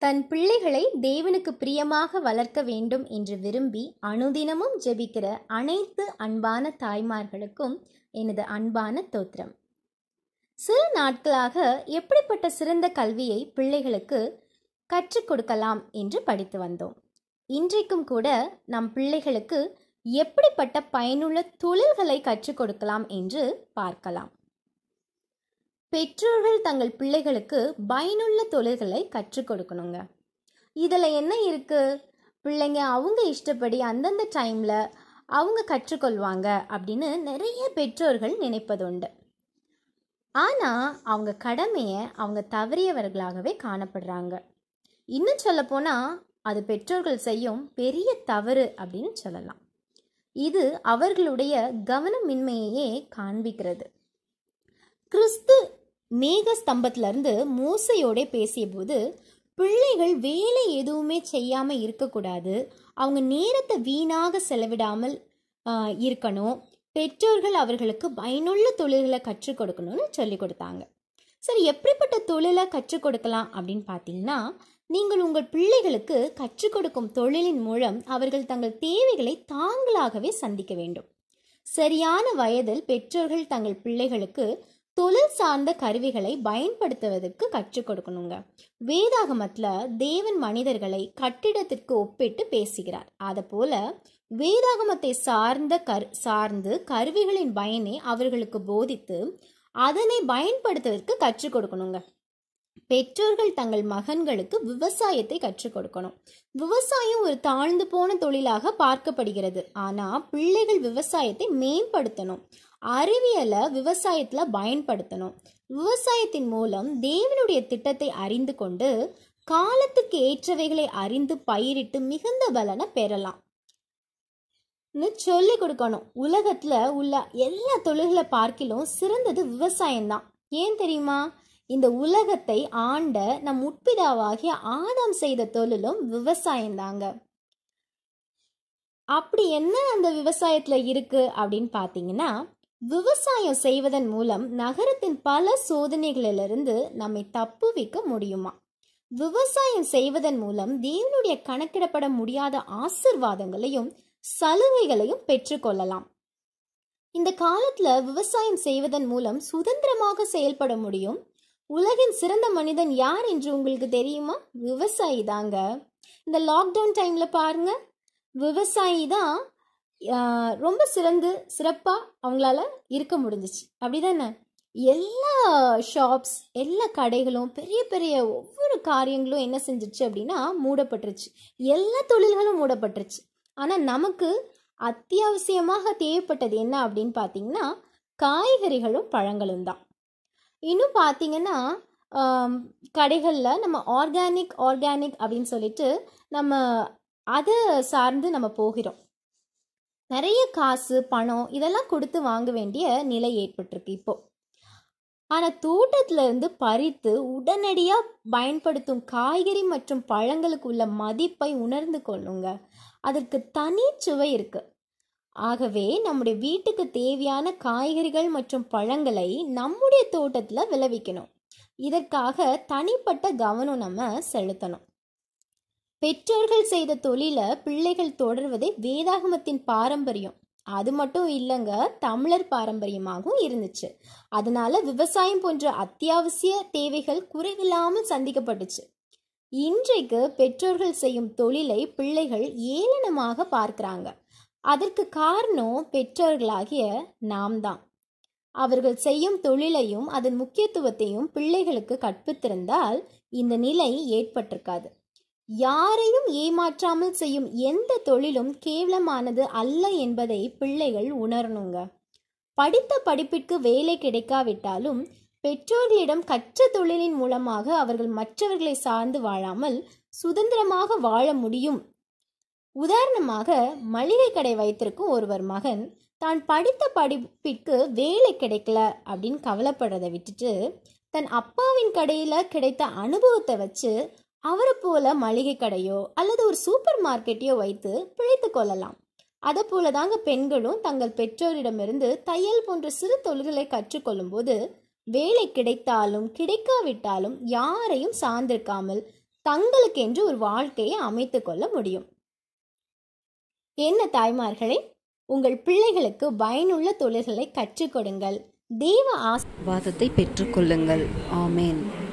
தன் பிள்ளைகளை தேவனுக்கு பிரியமாக வளர்க்க வேண்டும் என்று விரும்பி அனுதினமும் ஜெபிக்கிற அனைத்து அன்பான தாய்மார்களுக்கும் எனது அன்பான தோத்திரம் சில நாட்களாக எப்படிப்பட்ட சிறந்த கல்வியை பிள்ளைகளுக்கு கற்றுக் கொடுக்கலாம் என்று படித்து வந்தோம் இன்றைக்கும் கூட நம் பிள்ளைகளுக்கு எப்படிப்பட்ட பயனுள்ள தொழில்களை கற்றுக் கொடுக்கலாம் என்று பார்க்கலாம் பெற்றோர்கள் தங்கள் பிள்ளைகளுக்கு பயனுள்ள தொழில்களை கற்றுக் கொடுக்கணுங்க இதில் என்ன இருக்கு பிள்ளைங்க அவங்க இஷ்டப்படி அந்தந்த டைமில் அவங்க கற்றுக்கொள்வாங்க அப்படின்னு நிறைய பெற்றோர்கள் நினைப்பதுண்டு ஆனால் அவங்க கடமையை அவங்க தவறியவர்களாகவே காணப்படுறாங்க இன்னும் சொல்லப்போனால் அது பெற்றோர்கள் செய்யும் பெரிய தவறு அப்படின்னு சொல்லலாம் இது அவர்களுடைய கவனமின்மையையே காண்பிக்கிறது கிறிஸ்து மேக ஸ்தம்பத்திலிருந்து மோசையோட பேசியபோது பிள்ளைகள் வேலை எதுவுமே செய்யாமல் இருக்கக்கூடாது அவங்க நேரத்தை வீணாக செலவிடாமல் ஆஹ், இருக்கணும் பெற்றோர்கள் அவர்களுக்கு பயனுள்ள தொழில்களை கற்றுக் கொடுக்கணும்னு சொல்லி கொடுத்தாங்க சரி எப்படிப்பட்ட தொழிலை கற்றுக் கொடுக்கலாம் அப்படின்னு பார்த்தீங்கன்னா நீங்கள் உங்கள் பிள்ளைகளுக்கு கற்றுக் கொடுக்கும் தொழிலின் மூலம் அவர்கள் தங்கள் தேவைகளை தாங்களாகவே சந்திக்க வேண்டும் சரியான வயதில் பெற்றோர்கள் தங்கள் பிள்ளைகளுக்கு தொழில் சார்ந்த கருவிகளை பயன்படுத்துவதற்கு கற்றுக் கொடுக்கணுங்க வேதாகமத்துல தேவன் மனிதர்களை கட்டிடத்திற்கு ஒப்பிட்டு பேசுகிறார் அதுபோல வேதாகமத்தை சார்ந்த கரு சார்ந்து கருவிகளின் பயனை அவர்களுக்கு போதித்து அதனை பயன்படுத்துவதற்கு கற்றுக் கொடுக்கணுங்க பெற்றோர்கள் தங்கள் மகன்களுக்கு விவசாயத்தை கற்றுக் கொடுக்கணும் விவசாயம் ஒரு தாழ்ந்து போன தொழிலாக பார்க்கப்படுகிறது ஆனா பிள்ளைகள் விவசாயத்தை மேம்படுத்தணும் அறிவியலை விவசாயத்துல பயன்படுத்தணும் விவசாயத்தின் மூலம் தேவனுடைய திட்டத்தை அறிந்து கொண்டு காலத்துக்கு ஏற்றவைகளை அறிந்து பயிரிட்டு மிகுந்த பலனை பெறலாம் சொல்லி கொடுக்கணும் உலகத்துல உள்ள எல்லா தொழில்களை பார்க்கிலும் சிறந்தது விவசாயம்தான் ஏன் தெரியுமா இந்த உலகத்தை ஆண்ட நம் முற்பிதாவாகிய ஆதாம் செய்த தொழிலும் விவசாயம்தாங்க அப்படி என்ன அந்த விவசாயத்துல இருக்கு அப்படின்னு பார்த்தீங்கன்னா விவசாயம் செய்வதன் மூலம் நகரத்தின் பல சோதனைகளிலிருந்து நம்மை தப்புவிக்க முடியுமா விவசாயம் செய்வதன் மூலம் தேவனுடைய கணக்கிடப்பட முடியாத ஆசிர்வாதங்களையும் சலுகைகளையும் பெற்றுக்கொள்ளலாம் இந்த காலத்துல விவசாயம் செய்வதன் மூலம் சுதந்திரமாக செயல்பட முடியும் உலகின் சிறந்த மனிதன் யார் என்று உங்களுக்கு தெரியுமா விவசாயி தாங்க இந்த லாக்டவுன் டைம்ல பாருங்க விவசாயி தான் ஆஹ், ரொம்ப சிறந்து சிறப்பா அவங்களால இருக்க முடிஞ்சிச்சு அப்படிதானே எல்லா ஷாப்ஸ் எல்லா கடைகளும் பெரிய பெரிய ஒவ்வொரு காரியங்களும் என்ன செஞ்சிருச்சு அப்படின்னா மூடப்பட்டுருச்சு எல்லா தொழில்களும் மூடப்பட்டுருச்சு ஆனால் நமக்கு அத்தியாவசியமாக தேவைப்பட்டது என்ன அப்படின்னு பார்த்தீங்கன்னா காய்கறிகளும் பழங்களும் தான் இன்னும் பார்த்தீங்கன்னா கடைகளில் நம்ம ஆர்கானிக் ஆர்கானிக் அப்படின்னு சொல்லிட்டு நம்ம அதை சார்ந்து நம்ம போகிறோம் நிறைய காசு பணம் இதெல்லாம் கொடுத்து வாங்க வேண்டிய நிலை ஏற்பட்டிருக்கு இப்போ ஆனால் தோட்டத்துல இருந்து பறித்து உடனடியாக பயன்படுத்தும் காய்கறி மற்றும் பழங்களுக்கு உள்ள மதிப்பை உணர்ந்து கொள்ளுங்க அதற்கு தனி சுவை இருக்கு ஆகவே நம்முடைய வீட்டுக்கு தேவையான காய்கறிகள் மற்றும் பழங்களை நம்முடைய தோட்டத்தில் விளைவிக்கணும் இதற்காக தனிப்பட்ட கவனம் நம்ம செலுத்தணும் பெற்றோர்கள் செய்த தொழிலை பிள்ளைகள் தொடர்வதே வேதாகமத்தின் பாரம்பரியம் அது மட்டும் இல்லைங்க தமிழர் பாரம்பரியமாகவும் இருந்துச்சு அதனால விவசாயம் போன்ற அத்தியாவசிய தேவைகள் குறைவில்லாமல் சந்திக்கப்பட்டுச்சு இன்றைக்கு பெற்றோர்கள் செய்யும் தொழிலை பிள்ளைகள் ஏளனமாக பார்க்கறாங்க அதற்கு காரணம் பெற்றோர்களாகிய நாம் தான் அவர்கள் செய்யும் தொழிலையும் அதன் முக்கியத்துவத்தையும் பிள்ளைகளுக்கு கற்பித்திருந்தால் இந்த நிலை ஏற்பட்டிருக்காது யாரையும் ஏமாற்றாமல் செய்யும் எந்த தொழிலும் கேவலமானது அல்ல என்பதை பிள்ளைகள் உணரணுங்க படித்த படிப்பிற்கு வேலை கிடைக்காவிட்டாலும் பெற்றோர்களிடம் கற்ற தொழிலின் மூலமாக அவர்கள் மற்றவர்களை சார்ந்து வாழாமல் சுதந்திரமாக வாழ முடியும் உதாரணமாக மளிகை கடை வைத்திருக்கும் ஒருவர் மகன் தான் படித்த படிப்பிற்கு வேலை கிடைக்கல அப்படின்னு கவலைப்படுறதை விட்டுட்டு தன் அப்பாவின் கடையில் கிடைத்த அனுபவத்தை வச்சு அவரை போல மளிகை கடையோ அல்லது ஒரு சூப்பர் மார்க்கெட்டையோ வைத்து பிழைத்து கொள்ளலாம் அதை போல தாங்க பெண்களும் தங்கள் பெற்றோரிடமிருந்து தையல் போன்ற சிறு தொழில்களை கற்றுக்கொள்ளும் போது வேலை கிடைத்தாலும் கிடைக்காவிட்டாலும் யாரையும் சார்ந்திருக்காமல் தங்களுக்கென்று ஒரு வாழ்க்கையை அமைத்துக் கொள்ள முடியும் என்ன தாய்மார்களே உங்கள் பிள்ளைகளுக்கு பயனுள்ள தொழில்களை கற்றுக் கொடுங்கள் தெய்வ ஆசை வாதத்தை பெற்றுக்கொள்ளுங்கள் ஆமேன்